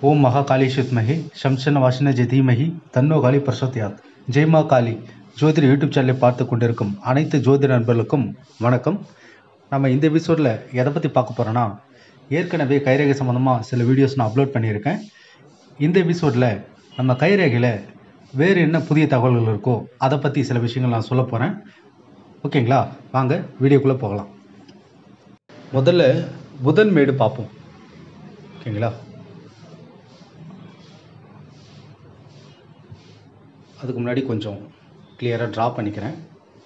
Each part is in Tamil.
ஓம் மகா காளி சுத்மஹி சம்சன வாசன ஜெதீமஹி தன்னோ காளி பிரசோத்யாத் ஜெய் மா காளி ஜோதிட யூடியூப் சேனலை பார்த்து கொண்டிருக்கும் அனைத்து ஜோதிட நண்பர்களுக்கும் வணக்கம் நம்ம இந்த எபிசோடில் எதை பற்றி பார்க்க போகிறோன்னா ஏற்கனவே கைரேகை சம்மந்தமாக சில வீடியோஸ் நான் அப்லோட் பண்ணியிருக்கேன் இந்த எபிசோடில் நம்ம கைரேகையில் வேறு என்ன புதிய தகவல்கள் இருக்கோ அதை பற்றி சில விஷயங்கள் நான் சொல்ல போகிறேன் ஓகேங்களா வாங்க வீடியோக்குள்ளே போகலாம் முதல்ல புதன் மேடு பார்ப்போம் ஓகேங்களா அதுக்கு முன்னாடி கொஞ்சம் கிளியராக ட்ரா பண்ணிக்கிறேன்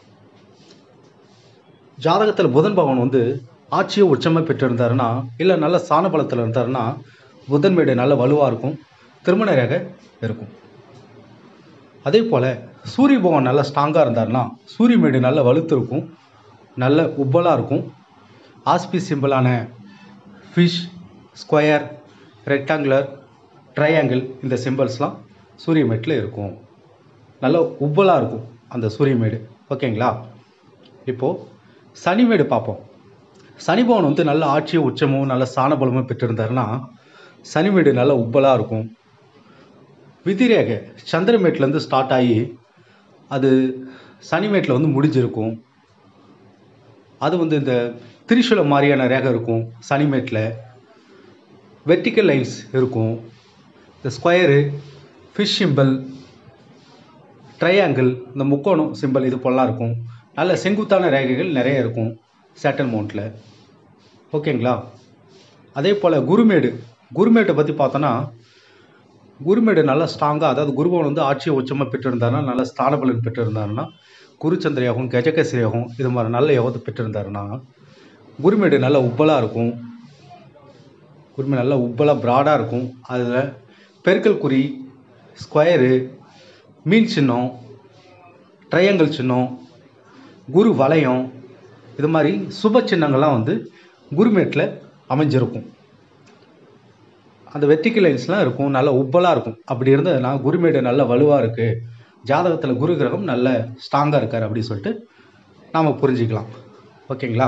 ஜாதகத்தில் புதன் பகவான் வந்து ஆட்சியை உச்சமாக பெற்றிருந்தாருன்னா இல்லை நல்ல சாண பலத்தில் இருந்தாருன்னா புதன் மேடு நல்ல வலுவாக இருக்கும் திருமண ரேகை இருக்கும் அதே போல் சூரிய பகவான் நல்லா ஸ்ட்ராங்காக இருந்தாருன்னா சூரிய மேடு நல்ல வலுத்து இருக்கும் நல்ல உப்பலாக இருக்கும் ஆஸ்பி சிம்பிளான ஃபிஷ் ஸ்கொயர் ரெக்டாங்குலர் ட்ரையாங்கிள் இந்த சிம்பிள்ஸ்லாம் சூரிய மேட்டில் இருக்கும் நல்ல உப்பலாக இருக்கும் அந்த சூரியமேடு ஓகேங்களா இப்போது சனிமேடு பார்ப்போம் சனிபவன் வந்து நல்ல ஆட்சியும் உச்சமும் நல்ல சாணபலமும் பெற்றிருந்தாருன்னா சனிமேடு நல்ல உப்பலாக இருக்கும் விதிரேகை சந்திரமேட்லேருந்து ஸ்டார்ட் ஆகி அது சனிமேட்டில் வந்து முடிஞ்சிருக்கும் அது வந்து இந்த திரிசூலம் மாதிரியான ரேகை இருக்கும் சனிமேட்டில் வெர்டிக்கல் லைன்ஸ் இருக்கும் இந்த ஸ்கொயரு ஃபிஷ் சிம்பிள் ட்ரையாங்கிள் இந்த முக்கோணம் சிம்பிள் இது போலாம் இருக்கும் நல்ல செங்குத்தான ரேகைகள் நிறைய இருக்கும் சேட்டன் மவுண்ட்டில் ஓகேங்களா அதே போல் குருமேடு குருமேட்டை பற்றி பார்த்தோன்னா குருமேடு நல்லா ஸ்ட்ராங்காக அதாவது குருபவன் வந்து ஆட்சியை உச்சமாக பெற்றிருந்தாருன்னா நல்ல ஸ்தானபலன் பெற்றிருந்தாருன்னா குருச்சந்திர யோகம் கஜகேசரி யோகம் இது மாதிரி நல்ல யோகத்தை பெற்றிருந்தாருன்னா குருமேடு நல்ல உப்பலாக இருக்கும் குருமேடு நல்ல உப்பலாக ப்ராடாக இருக்கும் அதில் பெருக்கல் குறி ஸ்கொயரு மீன் சின்னம் ட்ரையாங்கிள் சின்னம் குரு வளையம் இது மாதிரி சுப சின்னங்கள்லாம் வந்து குருமேட்டில் அமைஞ்சிருக்கும் அந்த வெர்டிக்கல் லைன்ஸ்லாம் இருக்கும் நல்ல உப்பலாக இருக்கும் அப்படி இருந்ததுன்னா குருமேடு நல்ல வலுவாக இருக்குது ஜாதகத்தில் குரு கிரகம் நல்ல ஸ்ட்ராங்காக இருக்கார் அப்படின்னு சொல்லிட்டு நாம் புரிஞ்சிக்கலாம் ஓகேங்களா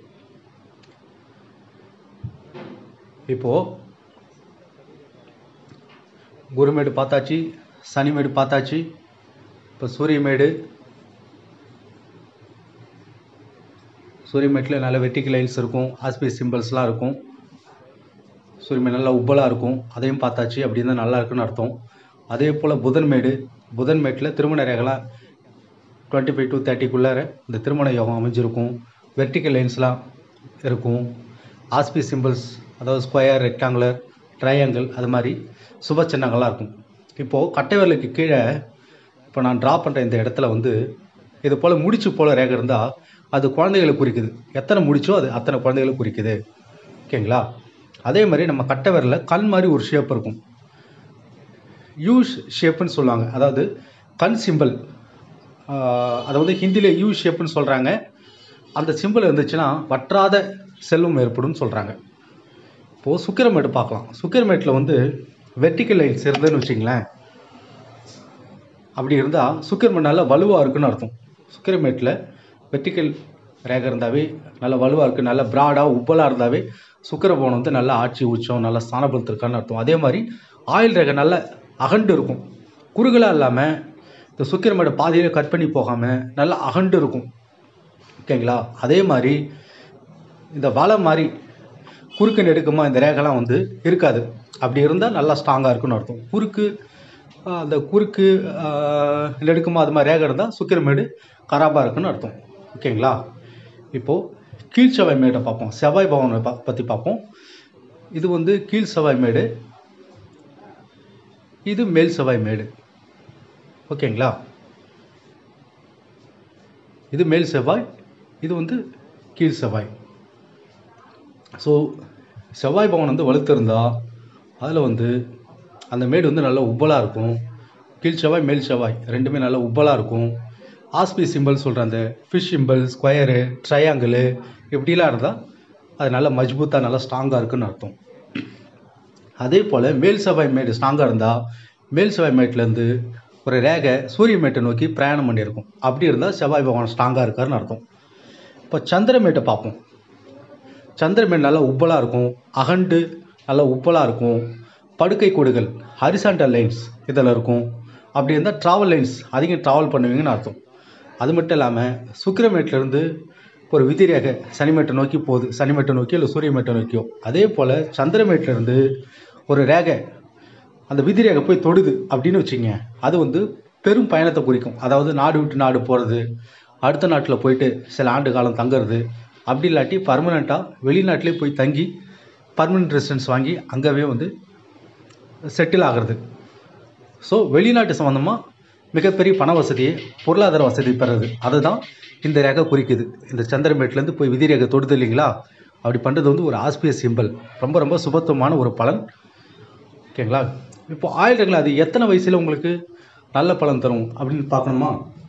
இப்போது குருமேடு பார்த்தாச்சு சனிமேடு பார்த்தாச்சு இப்போ சூரியமேடு சூரியமேட்டில் நல்ல வெட்டிக்கல் லைன்ஸ் இருக்கும் ஆஸ்பீஸ் சிம்பிள்ஸ்லாம் இருக்கும் சூரியமேடு நல்லா உப்பலாக இருக்கும் அதையும் பார்த்தாச்சு அப்படி இருந்தால் நல்லா இருக்குன்னு அர்த்தம் அதே போல் புதன்மேடு புதன்மேட்டில் திருமண ரேகலாம் டுவெண்ட்டி ஃபைவ் டு தேர்ட்டிக்குள்ளார இந்த திருமண யோகம் அமைஞ்சிருக்கும் வெர்டிக்கல் லைன்ஸ்லாம் இருக்கும் ஆஸ்பி சிம்பிள்ஸ் அதாவது ஸ்கொயர் ரெக்டாங்குலர் ட்ரையாங்கிள் அது மாதிரி சுப சின்னங்கள்லாம் இருக்கும் இப்போது கட்டை விரலுக்கு கீழே இப்போ நான் ட்ரா பண்ணுற இந்த இடத்துல வந்து இது போல் முடிச்சு போல் ரேகை இருந்தால் அது குழந்தைகளை குறிக்குது எத்தனை முடிச்சோ அது அத்தனை குழந்தைகளை குறிக்குது ஓகேங்களா அதே மாதிரி நம்ம கட்டை விரலில் கண் மாதிரி ஒரு ஷேப் இருக்கும் யூ ஷேப்புன்னு சொல்லுவாங்க அதாவது கண் சிம்பிள் அதை வந்து ஹிந்தியில் யூ ஷேப்புன்னு சொல்கிறாங்க அந்த சிம்பிள் இருந்துச்சுன்னா வற்றாத செல்வம் ஏற்படும்னு சொல்கிறாங்க இப்போது சுக்கிரமேடு பார்க்கலாம் சுக்கிரமேட்டில் வந்து வெர்டிக்கல் லைன்ஸ் இருந்ததுன்னு வச்சிங்களேன் அப்படி இருந்தால் சுக்கிரமேட் நல்லா வலுவாக இருக்குன்னு அர்த்தம் சுக்கிரமேட்டில் வெர்டிக்கல் ரேகை இருந்தாவே நல்லா வலுவாக இருக்குது நல்லா ப்ராடாக உப்பலாக இருந்தாவே சுக்கிரபவன் வந்து நல்லா ஆட்சி உச்சம் நல்லா ஸ்தானபலத்திருக்கான்னு அர்த்தம் அதே மாதிரி ஆயில் ரேகை நல்ல அகண்டு இருக்கும் குறுகலாக இல்லாமல் இந்த சுக்கிரமேடை பாதியில் கட் பண்ணி போகாமல் நல்லா அகண்டு இருக்கும் ஓகேங்களா அதே மாதிரி இந்த வலை மாதிரி குறுக்கு நெடுக்குமா இந்த ரேகைலாம் வந்து இருக்காது அப்படி இருந்தால் நல்லா ஸ்ட்ராங்காக இருக்குன்னு அர்த்தம் குறுக்கு அந்த குறுக்கு நெடுக்குமா அது மாதிரி ரேகை இருந்தால் சுக்கிரமேடு கராபாக இருக்குன்னு அர்த்தம் ஓகேங்களா இப்போது கீழ் செவ்வாய் மேடை பார்ப்போம் செவ்வாய் பவனை பா பற்றி பார்ப்போம் இது வந்து கீழ் செவ்வாய் மேடு இது மேல் செவ்வாய் மேடு ஓகேங்களா இது மேல் செவ்வாய் இது வந்து கீழ் செவ்வாய் ஸோ செவ்வாய் பவன் வந்து வலுத்திருந்தா அதில் வந்து அந்த மேடு வந்து நல்லா உப்பலாக இருக்கும் கீழ் செவ்வாய் மேல் செவ்வாய் ரெண்டுமே நல்லா உப்பலாக இருக்கும் ஆஸ்பி சிம்பிள் சொல்கிற அந்த ஃபிஷ் சிம்பிள் ஸ்கொயரு ட்ரையாங்கிள் இப்படிலாம் இருந்தால் அது நல்லா மஜ்பூத்தாக நல்லா ஸ்ட்ராங்காக இருக்குன்னு அர்த்தம் அதே போல் மேல் செவ்வாய் மேடு ஸ்ட்ராங்காக இருந்தால் மேல் செவ்வாய் மேட்லேருந்து ஒரு ரேகை சூரிய மேட்டை நோக்கி பிரயாணம் பண்ணியிருக்கும் அப்படி இருந்தால் செவ்வாய் பகவான் ஸ்ட்ராங்காக இருக்காருன்னு அர்த்தம் இப்போ சந்திரமேட்டை பார்ப்போம் சந்திரமேடு நல்லா உப்பலாக இருக்கும் அகண்டு நல்லா உப்பலாக இருக்கும் படுக்கை கோடுகள் ஹரிசாண்டல் லைன்ஸ் இதில் இருக்கும் அப்படி இருந்தால் ட்ராவல் லைன்ஸ் அதிகம் ட்ராவல் பண்ணுவீங்கன்னு அர்த்தம் அது மட்டும் இல்லாமல் சுக்கிரமேட்லேருந்து ஒரு விதிரேகை சனிமேட்டை நோக்கி போகுது சனிமேட்டை நோக்கி இல்லை சூரியமேட்டை நோக்கியோ அதே போல் சந்திரமேட்டிலேருந்து ஒரு ரேகை அந்த விதிரேகை போய் தொடுது அப்படின்னு வச்சுங்க அது வந்து பெரும் பயணத்தை குறிக்கும் அதாவது நாடு விட்டு நாடு போகிறது அடுத்த நாட்டில் போயிட்டு சில ஆண்டு காலம் தங்குறது அப்படி இல்லாட்டி பர்மனெண்ட்டாக வெளிநாட்டிலே போய் தங்கி பர்மனெண்ட் ரெசிடென்ஸ் வாங்கி அங்கேவே வந்து செட்டில் ஆகிறது ஸோ வெளிநாட்டு சம்மந்தமாக மிகப்பெரிய பண வசதியை பொருளாதார வசதி பெறது அதுதான் இந்த ரேகை குறிக்குது இந்த சந்திரமேட்லேருந்து போய் விதி ரேகை தொடுது இல்லைங்களா அப்படி பண்ணுறது வந்து ஒரு ஆஸ்பியஸ் சிம்பிள் ரொம்ப ரொம்ப சுபத்துவமான ஒரு பலன் ஓகேங்களா இப்போ ஆயில் ரேகில் அது எத்தனை வயசில் உங்களுக்கு நல்ல பலன் தரும் அப்படின்னு பார்க்கணுமா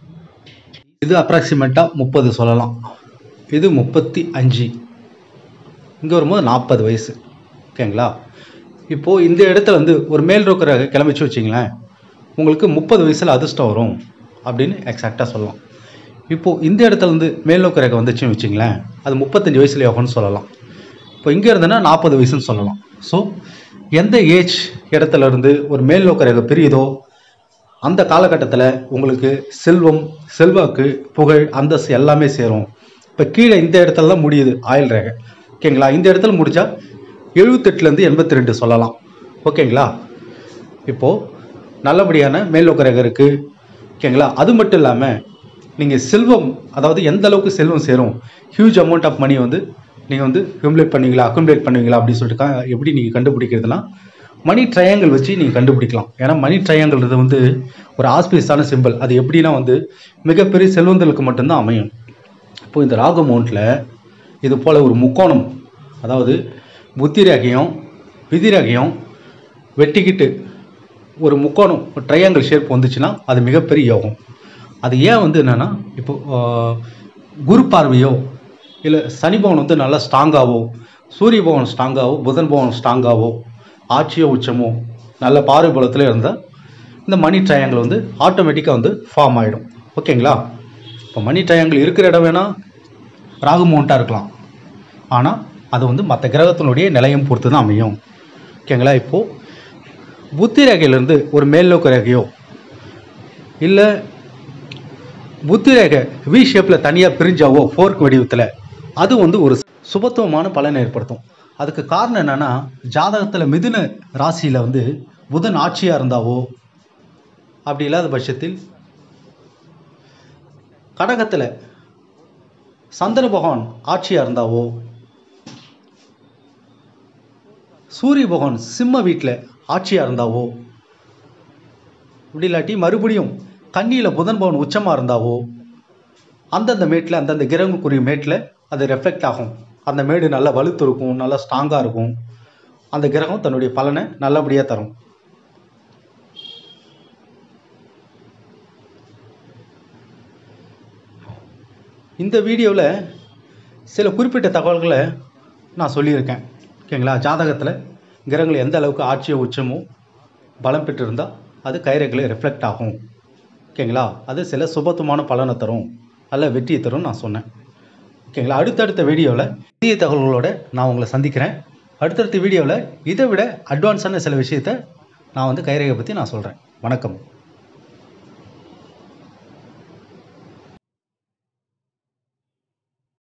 இது அப்ராக்சிமேட்டாக முப்பது சொல்லலாம் இது முப்பத்தி அஞ்சு இங்கே வரும்போது நாற்பது வயசு ஓகேங்களா இப்போது இந்த இடத்துல வந்து ஒரு மேல் ரோக்கர கிளம்பிச்சு வச்சிங்களேன் உங்களுக்கு முப்பது வயசில் அதிர்ஷ்டம் வரும் அப்படின்னு எக்ஸாக்டாக சொல்லலாம் இப்போது இந்த இடத்துல இருந்து மேல் நோக்கு ரேகை வந்துச்சுன்னு வச்சிங்களேன் அது முப்பத்தஞ்சு வயசுல யோகம்னு சொல்லலாம் இப்போ இங்கே இருந்ததுன்னா நாற்பது வயசுன்னு சொல்லலாம் ஸோ எந்த ஏஜ் இடத்துல இருந்து ஒரு மேல் நோக்கு ரேகை பிரியுதோ அந்த காலகட்டத்தில் உங்களுக்கு செல்வம் செல்வாக்கு புகழ் அந்தஸ்து எல்லாமே சேரும் இப்போ கீழே இந்த இடத்துல தான் முடியுது ஆயில் ரேகை ஓகேங்களா இந்த இடத்துல முடிச்சா எழுபத்தெட்டுலேருந்து எண்பத்தி ரெண்டு சொல்லலாம் ஓகேங்களா இப்போது நல்லபடியான மேல் நோக்கு ரேகை இருக்குது ஓகேங்களா அது மட்டும் இல்லாமல் நீங்கள் செல்வம் அதாவது எந்த அளவுக்கு செல்வம் சேரும் ஹியூஜ் அமௌண்ட் ஆஃப் மணி வந்து நீங்கள் வந்து ஹியூமுலேட் பண்ணுவீங்களா அக்குமுலேட் பண்ணுவீங்களா அப்படின்னு சொல்லிட்டு கா- எப்படி நீங்கள் கண்டுபிடிக்கிறதுனா மணி ட்ரையாங்கிள் வச்சு நீங்கள் கண்டுபிடிக்கலாம் ஏன்னா மணி ட்ரையாங்கிள்ன்றது வந்து ஒரு ஆஸ்பீஸான சிம்பிள் அது எப்படின்னா வந்து மிகப்பெரிய செல்வந்தர்களுக்கு மட்டும்தான் அமையும் இப்போ இந்த ராகு மவுண்ட்டில் இது போல் ஒரு முக்கோணம் அதாவது புத்தி ரேகையும் விதி ரேகையும் வெட்டிக்கிட்டு ஒரு முக்கோணம் ட்ரையாங்கிள் ஷேப் வந்துச்சுன்னா அது மிகப்பெரிய யோகம் அது ஏன் வந்து என்னென்னா இப்போ ஆஹ், குரு பார்வையோ இல்லை சனி பவன் வந்து நல்லா ஸ்ட்ராங்காவோ சூரிய பவன் ஸ்ட்ராங்காவோ புதன் பவன் ஸ்ட்ராங்காவோ ஆட்சியோ உச்சமோ நல்ல பார்வை பலத்தில் இருந்தால் இந்த மணி ட்ரையாங்கிள் வந்து ஆட்டோமேட்டிக்காக வந்து ஃபார்ம் ஆகிடும் ஓகேங்களா இப்போ மணி ட்ரையாங்கிள் இருக்கிற இடம் வேணால் ராகு மவுண்ட்டாக இருக்கலாம் ஆனால் அது வந்து மற்ற கிரகத்தினுடைய நிலையம் பொறுத்து தான் அமையும் ஓகேங்களா இப்போது புத்தி ரேகையிலேருந்து ஒரு மேல் நோக்கு ரேகையோ இல்லை புத்தி ரேகை வி ஷேப்பில் தனியாக பிரிஞ்சாவோ ஃபோர்க் வடிவத்தில் அது வந்து ஒரு சுபத்துவமான பலனை ஏற்படுத்தும் அதுக்கு காரணம் என்னென்னா ஜாதகத்தில் மிதுன ராசியில் வந்து புதன் ஆட்சியாக இருந்தாவோ அப்படி இல்லாத பட்சத்தில் கடகத்தில் சந்திர பகவான் ஆட்சியாக இருந்தாவோ சூரிய பகவான் சிம்ம வீட்டில் ஆட்சியாக இருந்தாவோ இப்படி இல்லாட்டி மறுபடியும் கன்னியில் புதன் பவன் உச்சமாக இருந்தாவோ அந்தந்த மேட்டில் அந்தந்த கிரகங்களுக்குரிய மேட்டில் அது ரெஃப்ளெக்ட் ஆகும் அந்த மேடு நல்லா வலுத்து இருக்கும் நல்லா ஸ்ட்ராங்காக இருக்கும் அந்த கிரகம் தன்னுடைய பலனை நல்லபடியாக தரும் இந்த வீடியோவில் சில குறிப்பிட்ட தகவல்களை நான் சொல்லியிருக்கேன் ஓகேங்களா ஜாதகத்தில் கிரகங்கள் எந்த அளவுக்கு ஆட்சியோ உச்சமோ பலம் பெற்றிருந்தால் அது கைரேகையில் ரிஃப்ளெக்ட் ஆகும் ஓகேங்களா அது சில சுபத்துவமான பலனை தரும் நல்ல வெற்றியை தரும் நான் சொன்னேன் ஓகேங்களா அடுத்தடுத்த வீடியோவில் புதிய தகவல்களோட நான் உங்களை சந்திக்கிறேன் அடுத்தடுத்த வீடியோவில் இதை விட அட்வான்ஸான சில விஷயத்தை நான் வந்து கைரேகை பற்றி நான் சொல்கிறேன் வணக்கம்